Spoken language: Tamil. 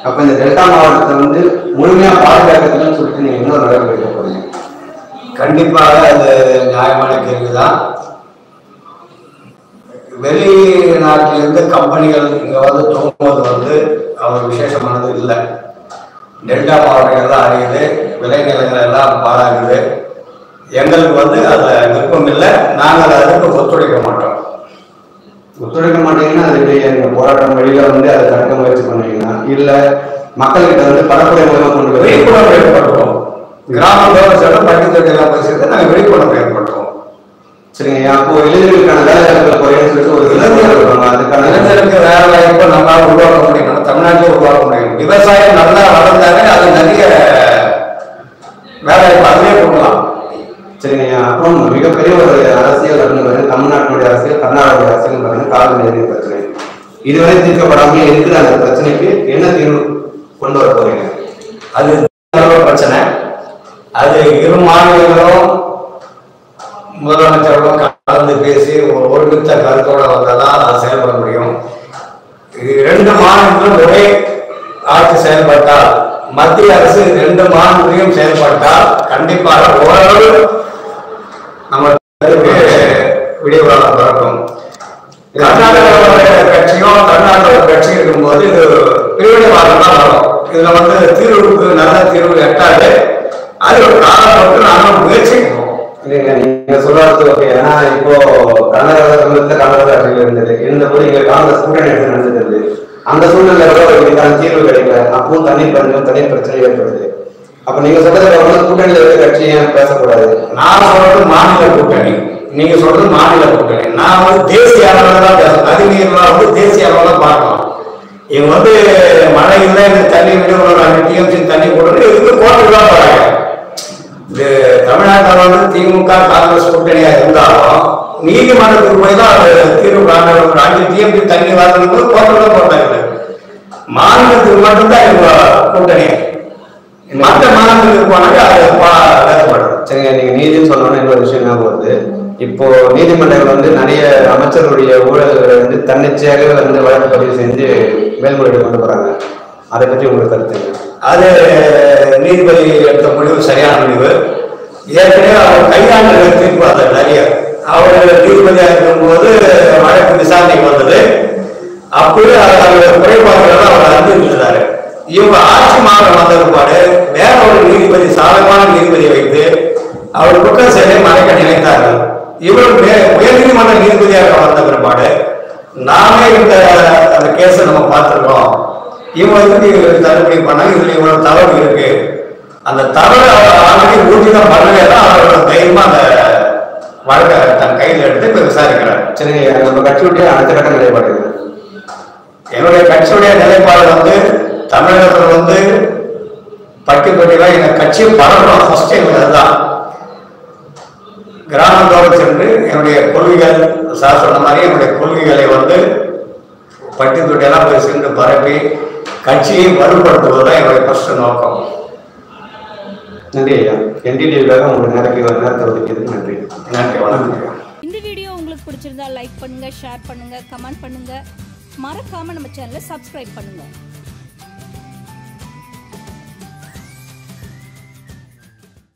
அப்ப இந்த டெல்டா மாவட்டத்தை வந்து முழுமையா பாதுகாக்கிறதுன்னு சொல்லிட்டு நீங்க இன்னொரு நடவடிக்கை எடுக்க போறீங்க கண்டிப்பாக அது நியாயமான கேள்விதான் வெளிநாட்டிலிருந்து கம்பெனிகள் இங்க வந்து தூங்குவது வந்து அவர் விசேஷமானது இல்லை டெல்டா மாவட்டங்கள் தான் அறியுது விளைநிலங்கள் எல்லாம் பாழாகுது எங்களுக்கு வந்து அதில் விருப்பம் இல்லை நாங்கள் அதுக்கு ஒத்துழைக்க மாட்டோம் ஒத்துழைக்க மாட்டீங்கன்னா அதுடைய நீங்க போராட்டம் வழியில வந்து அதை தடுக்க முயற்சி பண்ணுவீங்கன்னா இல்ல மக்கள்கிட்ட வந்து பரப்புரை மூலமா கொண்டு போய் விழிப்புணர்வு ஏற்படுத்துவோம் கிராமத்தோட சேர்ந்து பட்டித்தொட்டியெல்லாம் போய் சேர்ந்து நாங்கள் விழிப்புணர்வு ஏற்படுத்துவோம் சரிங்க அப்போ இளைஞர்களுக்கான வேலை வாய்ப்புகளை குறையுன்னு சொல்லிட்டு ஒரு இளைஞர் இருக்காங்க அதுக்கான இளைஞருக்கு வேலை வாய்ப்பு நம்மளால உருவாக்க முடியும் நம்ம தமிழ்நாட்டிலே உருவாக்க முடியும் விவசாயம் நல்லா வளர்ந்தாலே அது நிறைய வேலை வாய்ப்பு அதுவே கொடுக்கலாம் சரிங்க அப்புறம் மிகப்பெரிய ஒரு அரசியல் அப்படின்னு பாருங்க தமிழ்நாட்டினுடைய அரசியல் கர்நாடக அரசியல் பாருங்க காவிரி நீர் பிரச்சனை இதுவரை தீர்க்கப்படாமல் இருக்கிற அந்த பிரச்சனைக்கு என்ன தீர்வு கொண்டு வர போறீங்க அது ஒரு பிரச்சனை அது இரு மாநிலங்களும் முதலமைச்சர்களும் கலந்து பேசி ஒரு ஒருமித்த கருத்தோட வந்தாதான் அது செயல்பட முடியும் இது ரெண்டு மாநிலங்களும் ஒரே ஆட்சி செயல்பட்டால் மத்திய அரசு ரெண்டு மாநிலத்திலையும் செயல்பட்டால் கண்டிப்பாக ஓரளவு நம்ம விடிவுகாலம் பிறக்கும் கர்நாடகாவுடைய கட்சியும் கர்நாடக கட்சியும் இருக்கும்போது இது பிரிவினைவாதம் தான் வரும் இதுல வந்து தீர்வுக்கு நல்ல தீர்வு எட்டாது அது ஒரு காலப்பட்டு நானும் முயற்சிக்கிறோம் இல்லைங்க நீங்க சொல்றது ஓகே ஏன்னா இப்போ கர்நாடக சமூகத்துல காங்கிரஸ் ஆட்சியில் இருந்தது இருந்தபோது இங்க காங்கிரஸ் கூட்டணி எடுத்து நடந்தது அந்த சூழ்நிலையில இதுக்கான தீர்வு கிடைக்கல அப்பவும் தண்ணீர் பஞ்சம் தண்ணீர் பிரச்சனை ஏற்படுது அப்ப நீங்க சொல்றது வந்து கூட்டணியில இருக்க கட்சி ஏன் பேசக்கூடாது நான் சொல்றது மாநில கூட்டணி நீங்க சொல்றது மாநில கூட்டணி நான் வந்து தேசிய அளவில் தான் பேசுறேன் நதிநீர்ல வந்து தேசிய அளவில் தான் பார்க்கலாம் இவங்க வந்து மழை இல்லை எனக்கு தண்ணி விட ஒரு அஞ்சு டிஎம்சி தண்ணி போடணும் இதுக்கு கோர்ட்டுக்கு தான் போறாங்க இது தமிழ்நாட்டில் வந்து திமுக காங்கிரஸ் கூட்டணியா இருந்தாலும் நீதிமன்றத்துக்கு போய் தான் அது தீர்வு காண ஒரு அஞ்சு டிஎம்சி தண்ணி வரணும் போது கோர்ட்டுக்கு தான் போட்டாங்க மாநிலத்துக்கு மட்டும்தான் இவங்க கூட்டணி மற்ற மாநிலத்துக்கு போனாக்க அது பா- வேறுபடும் சரிங்க நீங்க நீதினு சொன்னோன்னே இன்னொரு விஷயம் ஞாபகம் வருது இப்போ நீதிமன்றங்கள் வந்து நிறைய அமைச்சர்களுடைய ஊழல்களை வந்து தன்னிச்சையாக வந்து வழக்கு பதிவு செஞ்சு மேல்முறையீடு கொண்டு போறாங்க அதை பற்றி உங்களுக்கு கருத்து என்ன? அது நீதிபதி எடுத்த முடிவு சரியான முடிவு ஏற்கனவே அவர் கையாண்ட தீர்ப்பு அது நிறைய அவர் நீதிபதியாக இருக்கும்போது வழக்கு விசாரணைக்கு வந்தது அப்பவே அதோட குறைபாடுகள் அவர் அறிந்திருக்கிறாரு இவங்க ஆட்சி மாற்றம் வந்த பிற்பாடு வேற ஒரு நீதிபதி சாதகமான நீதிபதியை வைத்து அவர் குற்றம் செயலை மறைக்க நினைத்தார்கள் இவர் மே- உயர்நீதிமன்ற நீதிபதியாக வந்த பிற்பாடு நாமே இந்த அந்த கேஸை நம்ம பார்த்திருக்கோம் இவங்க வந்து தள்ளுபடி பண்ணாங்க இதுல இவ்வளவு தவறு இருக்கு அந்த தவறு அவர் ஆல்ரெடி ஊர்ஜிதம் பண்ணவே தான் அவரோட தைரியமா அந்த வழக்கை தன் கையில் எடுத்து இப்ப விசாரிக்கிறார் சரிங்க நம்ம கட்சியுடைய அடுத்த கட்ட நிலைப்பாடு என்ன? என்னுடைய கட்சியுடைய நிலைப்பாடு வந்து தமிழகத்துல வந்து பட்டி தொட்டில எங்க கட்சி பரவணும் ஃபர்ஸ்ட் எங்களுக்கு அதுதான் கிராமத்தோடு சென்று என்னுடைய கொள்கைகள் சார் சொன்ன மாதிரி என்னுடைய கொள்கைகளை வந்து பட்டி தொட்டியெல்லாம் போய் சென்று பரப்பி கட்சியை வலுப்படுத்துவது தான் என்னுடைய ஃபர்ஸ்ட் நோக்கம் நன்றி ஐயா என்டிடிவிக்காக உங்களுக்கு நேரத்துக்கு நேரத்தை ஒதுக்கியதுக்கு நன்றி நன்றி வணக்கம் இந்த வீடியோ உங்களுக்கு பிடிச்சிருந்தா லைக் பண்ணுங்க ஷேர் பண்ணுங்க கமெண்ட் பண்ணுங்க மறக்காம நம்ம சேனலை சப்ஸ்கிரைப் பண்ணுங்க